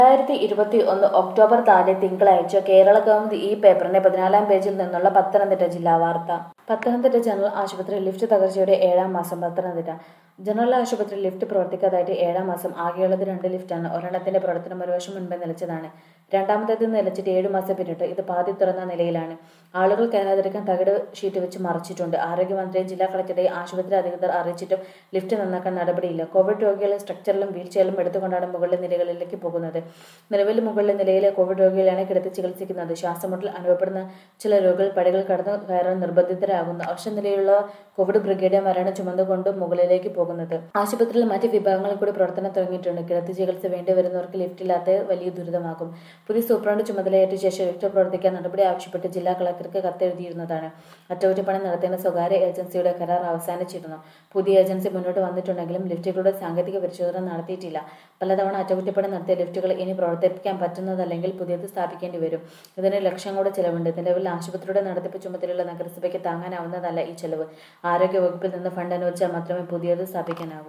രണ്ടായിരത്തി ഇരുപത്തി ഒന്ന് ഒക്ടോബർ നാല് തിങ്കളാഴ്ച കേരള കൗമുദി ഈ പേപ്പറിന്റെ പതിനാലാം പേജിൽ നിന്നുള്ള പത്തനംതിട്ട ജില്ലാ വാർത്ത പത്തനംതിട്ട ജനറൽ ആശുപത്രി ലിഫ്റ്റ് തകർച്ചയുടെ ഏഴാം മാസം പത്തനംതിട്ട ജനറൽ ആശുപത്രി ലിഫ്റ്റ് പ്രവർത്തിക്കാതായിട്ട് ഏഴാം മാസം ആകെയുള്ളത് രണ്ട് ലിഫ്റ്റാണ് ഒരെണ്ണത്തിന്റെ പ്രവർത്തനം ഒരു വർഷം മുൻപേ നിലച്ചതാണ് രണ്ടാമത്തേത് നിലച്ചിട്ട് ഏഴു മാസം പിന്നിട്ടു ഇത് പാതി തുറന്ന നിലയിലാണ് ആളുകൾ കയറാതിരിക്കാൻ തകിട് ഷീറ്റ് വെച്ച് മറച്ചിട്ടുണ്ട് ആരോഗ്യമന്ത്രിയെ ജില്ലാ കളക്ടറെ ആശുപത്രി അധികൃതർ അറിയിച്ചിട്ടും ലിഫ്റ്റ് നന്നാക്കാൻ നടപടിയില്ല കോവിഡ് രോഗികളെ സ്ട്രക്ചറിലും വീൽചെയറിലും എടുത്തുകൊണ്ടാണ് മുകളിലെ നിലകളിലേക്ക് പോകുന്നത് നിലവിൽ മുകളിലെ നിലയിലെ കോവിഡ് രോഗികളെയാണ് കിടത്തി ചികിത്സിക്കുന്നത് ശ്വാസമുട്ടൽ അനുഭവപ്പെടുന്ന ചില രോഗികൾ പടികൾ കടന്നു കയറാൻ നിർബന്ധിതരാകുന്നു അവശ നിലയിലുള്ള കോവിഡ് ബ്രിഗേഡിയന്മാരാണ് ചുമന്നുകൊണ്ട് മുകളിലേക്ക് പോകുന്നത് ആശുപത്രിയിൽ മറ്റ് വിഭാഗങ്ങളിൽ കൂടി പ്രവർത്തനം തുടങ്ങിയിട്ടുണ്ട് കിടത്തി ചികിത്സ വേണ്ടി വരുന്നവർക്ക് ലിഫ്റ്റില്ലാത്ത വലിയ ദുരിതമാകും പുതിയ സൂപ്രണ്ട് ചുമതലയേറ്റ ശേഷം ലിഫ്റ്റ് പ്രവർത്തിക്കാൻ നടപടി ആവശ്യപ്പെട്ട് ജില്ലാ കളക്ടർക്ക് കത്തെഴുതിയിരുന്നതാണ് അറ്റകുറ്റപ്പണി നടത്തുന്ന സ്വകാര്യ ഏജൻസിയുടെ കരാർ അവസാനിച്ചിരുന്നു പുതിയ ഏജൻസി മുന്നോട്ട് വന്നിട്ടുണ്ടെങ്കിലും ലിഫ്റ്റുകളുടെ സാങ്കേതിക പരിശോധന നടത്തിയിട്ടില്ല പലതവണ അറ്റകുറ്റപ്പണി നടത്തിയ ലിഫ്റ്റുകൾ ഇനി പ്രവർത്തിപ്പിക്കാൻ പറ്റുന്നതല്ലെങ്കിൽ പുതിയത് സ്ഥാപിക്കേണ്ടി വരും ഇതിന് ലക്ഷങ്ങളുടെ ചെലവുണ്ട് നിലവിൽ ആശുപത്രിയുടെ നടത്തിപ്പ് ചുമതലയുള്ള നഗരസഭയ്ക്ക് താങ്ങാനാവുന്നതല്ല ഈ ചെലവ് ആരോഗ്യ വകുപ്പിൽ നിന്ന് ഫണ്ട് അനുവദിച്ചാൽ മാത്രമേ പുതിയത് സ്ഥാപിക്കാനാവൂ